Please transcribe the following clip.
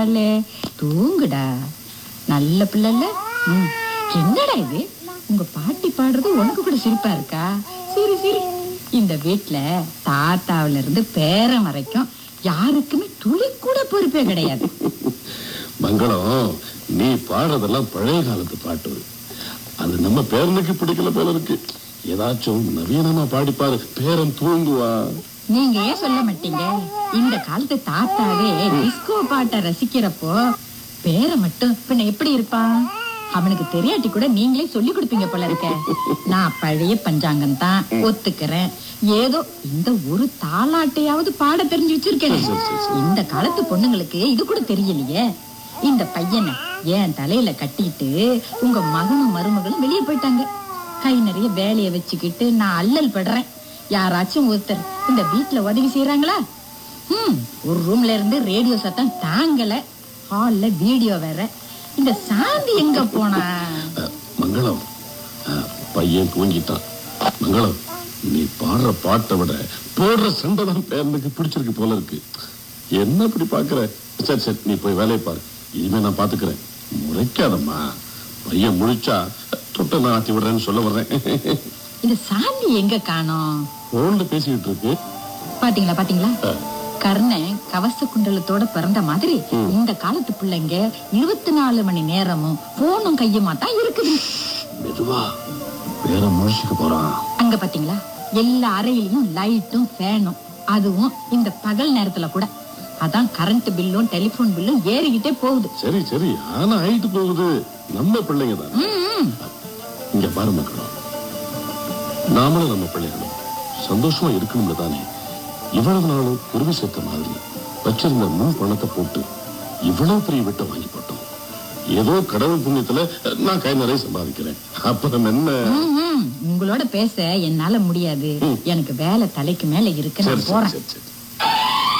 அல்லே, தூங்குடா நல்ல பிள்ளைல ம், என்னடா இது உங்க பாட்டி பாடுறது உனக்கு கூட சிரிப்பா இருக்கா சரி சரி இந்த வீட்ல தாத்தாவுல இருந்து பேரன் வரைக்கும் யாருக்குமே துளி கூட பொறுப்பே கிடையாது மங்களம் நீ பாடுறதெல்லாம் பழைய காலத்து பாட்டு அது நம்ம பேரனுக்கு பிடிக்கல போல இருக்கு ஏதாச்சும் நவீனமா பாடிப்பாரு பேரன் தூங்குவா நீங்க ஏன் சொல்ல மாட்டீங்க இந்த காலத்து தாத்தாவே டிஸ்கோ பாட்டை ரசிக்கிறப்போ பேரை மட்டும் பின்ன எப்படி இருப்பான் அவனுக்கு தெரியாட்டி கூட நீங்களே சொல்லி கொடுப்பீங்க போல இருக்க நான் பழைய பஞ்சாங்கம் தான் ஒத்துக்கிறேன் ஏதோ இந்த ஒரு தாலாட்டையாவது பாட தெரிஞ்சு வச்சிருக்கேன் இந்த காலத்து பொண்ணுங்களுக்கு இது கூட தெரியலையே இந்த பையனை என் தலையில கட்டிட்டு உங்க மகனும் மருமகளும் வெளியே போயிட்டாங்க கை நிறைய வேலைய வச்சுக்கிட்டு நான் அல்லல் படுறேன் யாராச்சும் ஒருத்தர் இந்த வீட்ல உதவி செய்யறாங்களா ம் ஒரு ரூம்ல இருந்து ரேடியோ சத்தம் தாங்கல ஹால்ல வீடியோ வேற இந்த சாந்தி எங்க போனா அஹ், மங்களம் அஹ், பையன் தூங்கிட்டான் மங்களம் நீ பாடுற பாட்டை விட போடுற சண்டை தான் பேரனுக்கு பிடிச்சிருக்கு போல இருக்கு என்ன இப்படி பாக்குற சரி சரி நீ போய் வேலையை பாரு இனிமே நான் பாத்துக்கிறேன் முறைக்காதம்மா பையன் முழிச்சா தொட்ட நான் ஆட்டி விடுறேன்னு சொல்ல வர்றேன் இந்த சாந்தி எங்க காணோம் போன்ல பேசிக்கிட்டு இருக்கு பாத்தீங்களா பாத்தீங்களா அஹ், கர்ணன் கவச குண்டலத்தோட பிறந்த மாதிரி இந்த காலத்து பிள்ளைங்க இருபத்தி நாலு மணி நேரமும் போனும் கையுமா தான் இருக்குது மெதுவா பேரன் முழிச்சுக்க போறான் அங்க பாத்தீங்களா எல்லா அறையிலயும் லைட்டும் ஃபேனும் அதுவும் இந்த பகல் நேரத்துல கூட அதான் கரண்ட் பில்லும் டெலிபோன் பில்லும் ஏறிக்கிட்டே போகுது சரி சரி ஆனா ஆயிட்டு போகுது நம்ம பிள்ளைங்க தான் ம், இங்க பாரு மக்களும் நாமளும் நம்ம பிள்ளைகளும் சந்தோஷமா இருக்கணும்ல தானே இவ்வளவு நாளும் குருவி சேர்த்த மாதிரி வச்சிருந்த முன் பணத்தை போட்டு இவ்வளவு பெரிய வீட்டை வாங்கி போட்டோம் ஏதோ கடவுள் புண்ணியத்துல நான் கை நிறைய சம்பாதிக்கிறேன் அப்புறம் என்ன ம், ம். உங்களோட பேச என்னால முடியாது எனக்கு வேலை தலைக்கு மேல இருக்கு சரி நான் சரி போறேன் சரி சரி